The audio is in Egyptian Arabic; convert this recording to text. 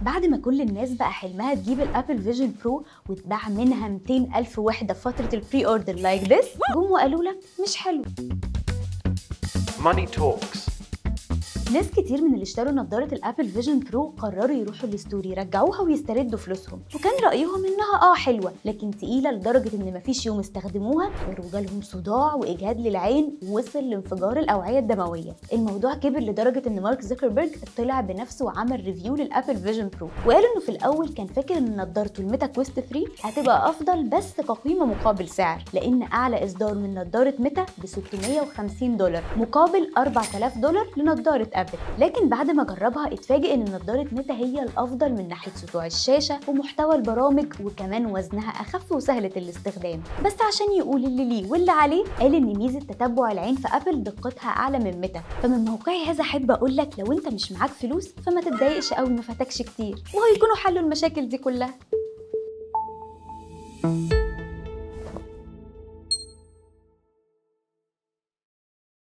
بعد ما كل الناس بقى حلمها تجيب الابل فيجن برو وتباع منها 200 الف وحده في فتره البري اوردر لايك ذس جم وقالوا لك مش حلو Money Talks. ناس كتير من اللي اشتروا نظارة الابل فيجن برو قرروا يروحوا الستوري يرجعوها ويستردوا فلوسهم وكان رأيهم انها اه حلوة لكن تقيلة لدرجة ان مفيش يوم استخدموها غير وجالهم صداع واجهاد للعين ووصل لانفجار الاوعية الدموية الموضوع كبر لدرجة ان مارك زوكربيرج طلع بنفسه وعمل ريفيو للابل فيجن برو وقال انه في الاول كان فاكر ان نظارته الميتا كويست 3 هتبقى افضل بس كقيمة مقابل سعر لان اعلى اصدار من نظارة ميتا ب 650 دولار مقابل 4000 دولار لنظارة ابل لكن بعد ما جربها اتفاجئ ان نظاره ميتا هي الافضل من ناحيه سطوع الشاشه ومحتوى البرامج وكمان وزنها اخف وسهله الاستخدام بس عشان يقول اللي ليه واللي عليه قال ان ميزه تتبع العين في ابل دقتها اعلى من ميتا فمن موقعي هذا احب اقول لك لو انت مش معاك فلوس فما تتضايقش قوي ما فاتكش كتير وهيكونوا حلوا المشاكل دي كلها